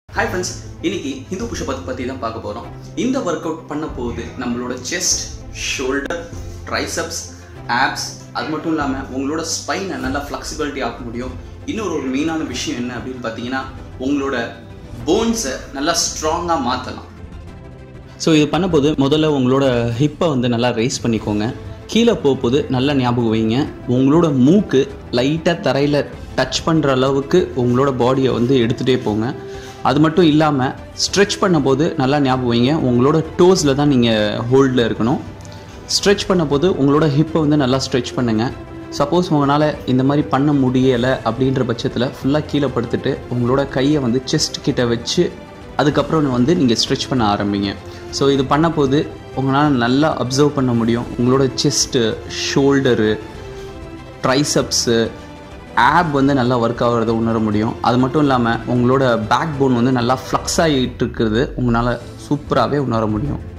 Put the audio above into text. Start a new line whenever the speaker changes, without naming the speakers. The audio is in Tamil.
ஹாய் ஃப்ரெண்ட்ஸ் இன்னைக்கு ஹிந்து புஷபத் பற்றி தான் பார்க்க போகிறோம் இந்த ஒர்க் அவுட் பண்ண போகுது நம்மளோட செஸ்ட் ஷோல்டர் ட்ரைசப்ஸ் ஆப்ஸ் அது மட்டும் இல்லாமல் உங்களோட ஸ்பைனை நல்லா ஃப்ளெக்சிபிலிட்டி ஆக்க முடியும் இன்னொரு ஒரு மெயினான விஷயம் என்ன அப்படின்னு பார்த்தீங்கன்னா உங்களோட போன்ஸை நல்லா ஸ்ட்ராங்காக மாற்றலாம் ஸோ இது பண்ணும்போது முதல்ல உங்களோட ஹிப்பை வந்து நல்லா ரைஸ் பண்ணிக்கோங்க கீழே போகும்போது நல்லா ஞாபகம் வைங்க உங்களோட மூக்கு லைட்டாக தரையில் டச் பண்ணுற அளவுக்கு உங்களோட பாடியை வந்து எடுத்துகிட்டே போங்க அது மட்டும் இல்லாமல் ஸ்ட்ரெச் பண்ணும்போது நல்லா ஞாபகம் வைங்க உங்களோட டோஸில் தான் நீங்கள் ஹோல்டில் இருக்கணும் ஸ்ட்ரெச் பண்ணும்போது உங்களோட ஹிப்பை வந்து நல்லா ஸ்ட்ரெச் பண்ணுங்கள் சப்போஸ் உங்களால் இந்த மாதிரி பண்ண முடியலை அப்படின்ற பட்சத்தில் ஃபுல்லாக கீழே படுத்துட்டு உங்களோட கையை வந்து செஸ்ட் கிட்ட வச்சு அதுக்கப்புறம் வந்து நீங்கள் ஸ்ட்ரெச் பண்ண ஆரம்பிங்க ஸோ இது பண்ண போது உங்களால் நல்லா அப்சர்வ் பண்ண முடியும் உங்களோட செஸ்ட்டு ஷோல்டரு ட்ரைசப்ஸு ஆப் வந்து நல்லா ஒர்க் ஆகிறத உணர முடியும் அது மட்டும் இல்லாமல் உங்களோட பேக் போன் வந்து நல்லா ஃப்ளக்ஸ் ஆகிட்டு இருக்கிறது உங்களால் சூப்பராகவே உணர முடியும்